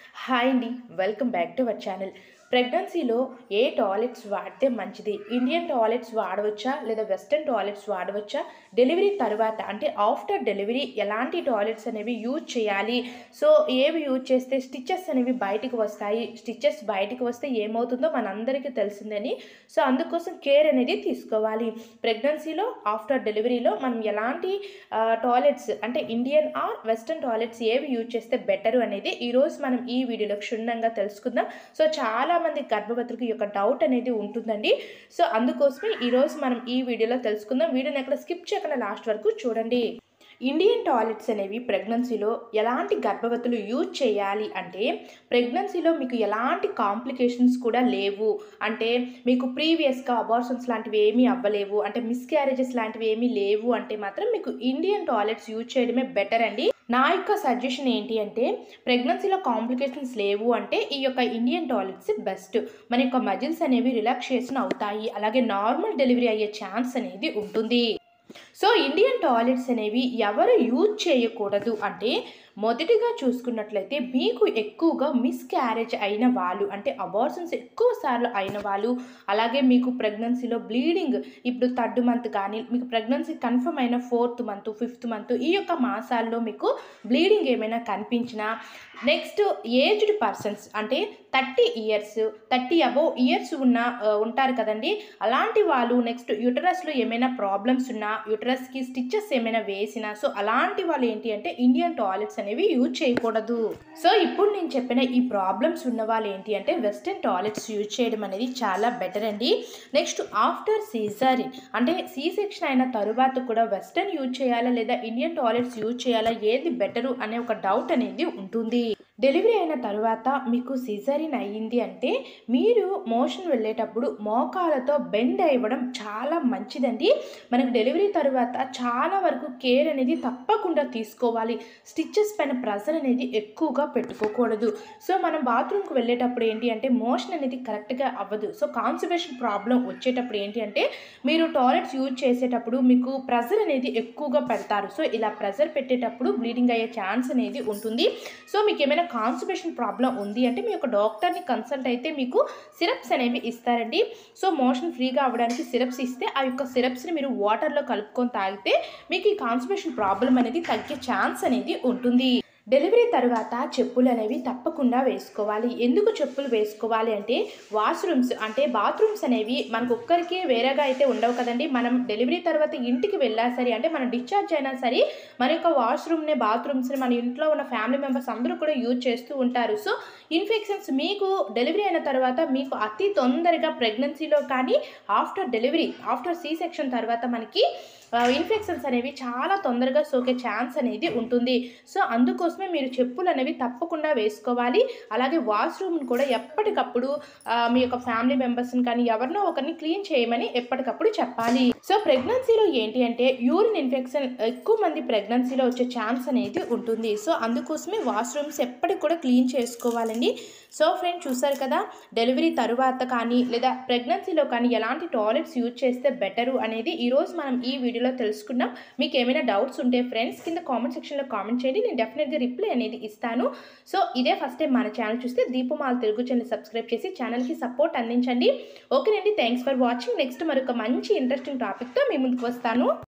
hi అండి welcome back to our channel ప్రెగ్నెన్సీలో ఏ టాయిలెట్స్ వాడితే మంచిది ఇండియన్ టాయిలెట్స్ వాడవచ్చా లేదా వెస్ట్రన్ టాయిలెట్స్ వాడవచ్చా డెలివరీ తర్వాత అంటే ఆఫ్టర్ డెలివరీ ఎలాంటి టాయిలెట్స్ అనేవి యూజ్ చేయాలి సో ఏవి యూజ్ చేస్తే స్టిచ్చెస్ అనేవి బయటికి వస్తాయి స్టిచ్చెస్ బయటికి వస్తే ఏమవుతుందో మనందరికీ తెలిసిందని సో అందుకోసం కేర్ అనేది తీసుకోవాలి ప్రెగ్నెన్సీలో ఆఫ్టర్ డెలివరీలో మనం ఎలాంటి టాయిలెట్స్ అంటే ఇండియన్ ఆర్ వెస్ట్రన్ టాయిలెట్స్ ఏవి యూజ్ చేస్తే బెటర్ అనేది ఈరోజు మనం ఈ వీడియోలో క్షుణ్ణంగా తెలుసుకుందాం సో చాలా మంది గర్భవతులకు ఈ యొక్క డౌట్ అనేది ఉంటుందండి సో అందుకోసమే ఈరోజు మనం ఈ వీడియోలో తెలుసుకుందాం వీడియోని ఎక్కడ స్కిప్ చేయకుండా లాస్ట్ వరకు చూడండి ఇండియన్ టాయిలెట్స్ అనేవి ప్రెగ్నెన్సీలో ఎలాంటి గర్భవతులు యూజ్ చేయాలి అంటే ప్రెగ్నెన్సీలో మీకు ఎలాంటి కాంప్లికేషన్స్ కూడా లేవు అంటే మీకు ప్రీవియస్గా అబార్షన్స్ లాంటివి ఏమీ అవ్వలేవు అంటే మిస్క్యారేజెస్ లాంటివి ఏమీ లేవు అంటే మాత్రం మీకు ఇండియన్ టాయిలెట్స్ యూజ్ చేయడమే బెటర్ అండి నా యొక్క సజెషన్ ఏంటి అంటే ప్రెగ్నెన్సీలో కాంప్లికేషన్స్ లేవు అంటే ఈ యొక్క ఇండియన్ టాయిలెట్స్ బెస్ట్ మన యొక్క మజిల్స్ అనేవి రిలాక్సేషన్ అవుతాయి అలాగే నార్మల్ డెలివరీ అయ్యే ఛాన్స్ అనేది ఉంటుంది సో ఇండియన్ టాయిలెట్స్ అనేవి ఎవరు యూజ్ చేయకూడదు అంటే మొదటిగా చూసుకున్నట్లయితే మీకు ఎక్కువగా మిస్క్యారేజ్ అయిన వాళ్ళు అంటే అబార్షన్స్ ఎక్కువ సార్లు అయిన వాళ్ళు అలాగే మీకు ప్రెగ్నెన్సీలో బ్లీడింగ్ ఇప్పుడు థర్డ్ మంత్ కానీ మీకు ప్రెగ్నెన్సీ కన్ఫర్మ్ అయిన ఫోర్త్ మంత్ ఫిఫ్త్ మంత్ ఈ యొక్క మాసాల్లో మీకు బ్లీడింగ్ ఏమైనా కనిపించినా నెక్స్ట్ ఏజ్డ్ పర్సన్స్ అంటే thirty years thirty above years ఉన్న ఆ, ఉంటారు కదండి అలాంటి వాళ్ళు నెక్స్ట్ యూటరస్లో ఏమైనా ప్రాబ్లమ్స్ ఉన్నా యూటరస్కి స్టిచ్చెస్ ఏమైనా వేసినా సో అలాంటి వాళ్ళు ఏంటి అంటే ఇండియన్ టాయిలెట్స్ అనేవి యూజ్ చేయకూడదు సో ఇప్పుడు నేను చెప్పిన ఈ ప్రాబ్లమ్స్ ఉన్న వాళ్ళు ఏంటి అంటే వెస్ట్రన్ టాయిలెట్స్ యూజ్ చేయడం అనేది చాలా బెటర్ అండి నెక్స్ట్ ఆఫ్టర్ సీజరిన్ అంటే సీ సెక్షన్ అయిన తరువాత కూడా వెస్ట్రన్ యూజ్ చేయాలా లేదా ఇండియన్ టాయిలెట్స్ యూజ్ చేయాలా ఏది బెటరు అనే ఒక డౌట్ అనేది ఉంటుంది డెలివరీ అయిన తర్వాత మీకు సిజరిన్ అయ్యింది అంటే మీరు మోషన్ వెళ్ళేటప్పుడు మోకాలతో బెండ్ అవ్వడం చాలా మంచిదండి మనకు డెలివరీ తర్వాత చాలా వరకు కేర్ అనేది తప్పకుండా తీసుకోవాలి స్టిచ్చెస్ పైన ప్రెజర్ అనేది ఎక్కువగా పెట్టుకోకూడదు సో మనం బాత్రూమ్కి వెళ్ళేటప్పుడు ఏంటి అంటే మోషన్ అనేది కరెక్ట్గా అవ్వదు సో కాన్సన్ట్రేషన్ ప్రాబ్లం వచ్చేటప్పుడు ఏంటి అంటే మీరు టాయిలెట్స్ యూజ్ చేసేటప్పుడు మీకు ప్రెజర్ అనేది ఎక్కువగా పెడతారు సో ఇలా ప్రెజర్ పెట్టేటప్పుడు బ్లీడింగ్ అయ్యే ఛాన్స్ అనేది ఉంటుంది సో మీకు ఏమైనా కాన్స్టిపేషన్ ప్రాబ్లం ఉంది అంటే మీ యొక్క డాక్టర్ని కన్సల్ట్ అయితే మీకు సిరప్స్ అనేవి ఇస్తారండి సో మోషన్ ఫ్రీగా అవ్వడానికి సిరప్స్ ఇస్తే ఆ యొక్క సిరప్స్ని మీరు వాటర్లో కలుపుకొని తాగితే మీకు ఈ కాన్స్టిపేషన్ ప్రాబ్లం అనేది తగ్గే ఛాన్స్ అనేది ఉంటుంది డెలివరీ తర్వాత చెప్పులు అనేవి తప్పకుండా వేసుకోవాలి ఎందుకు చెప్పులు వేసుకోవాలి అంటే వాష్రూమ్స్ అంటే బాత్రూమ్స్ అనేవి మనకు ఒక్కరికి వేరేగా అయితే ఉండవు కదండి మనం డెలివరీ తర్వాత ఇంటికి వెళ్ళా సరే అంటే మనం డిశ్చార్జ్ అయినా సరే మన యొక్క వాష్రూమ్ని బాత్రూమ్స్ని మన ఇంట్లో ఉన్న ఫ్యామిలీ మెంబర్స్ అందరూ కూడా యూజ్ చేస్తూ ఉంటారు సో ఇన్ఫెక్షన్స్ మీకు డెలివరీ అయిన తర్వాత మీకు అతి తొందరగా ప్రెగ్నెన్సీలో కానీ after delivery after C section తర్వాత మనకి ఇన్ఫెక్షన్స్ అనేవి చాలా తొందరగా సోకే ఛాన్స్ అనేది ఉంటుంది సో అందుకోసమే మీరు చెప్పులు అనేవి తప్పకుండా వేసుకోవాలి అలాగే వాష్రూమ్ని కూడా ఎప్పటికప్పుడు ఆ, మీ యొక్క ఫ్యామిలీ మెంబర్స్ని కానీ ఎవరినో ఒకరిని క్లీన్ చేయమని ఎప్పటికప్పుడు చెప్పాలి సో ప్రెగ్నెన్సీలో ఏంటి అంటే యూరిన్ ఇన్ఫెక్షన్ ఎక్కువ మంది ప్రెగ్నెన్సీలో వచ్చే ఛాన్స్ అనేది ఉంటుంది సో అందుకోసమే వాష్రూమ్స్ ఎప్పటికి కూడా క్లీన్ చేసుకోవాలండి సో ఫ్రెండ్ చూసారు కదా డెలివరీ తరువాత కానీ లేదా ప్రెగ్నెన్సీలో కానీ ఎలాంటి టాయిలెట్స్ యూజ్ చేస్తే బెటరు అనేది ఈరోజు మనం ఈ వీడియోలో తెలుసుకున్నాం మీకు ఏమైనా డౌట్స్ ఉంటే ఫ్రెండ్స్ కింద కామెంట్ సెక్షన్లో కామెంట్ చేయండి నేను డెఫినెట్గా రిప్లై అనేది ఇస్తాను సో ఇదే ఫస్ట్ టైం మన ఛానల్ చూస్తే దీపమాల తెలుగు ఛానల్ సబ్స్క్రైబ్ చేసి ఛానల్కి సపోర్ట్ అందించండి ఓకేనండి థ్యాంక్స్ ఫర్ వాచింగ్ నెక్స్ట్ మరొక మంచి ఇంట్రెస్టింగ్ టాపిక్తో మీ ముందుకు వస్తాను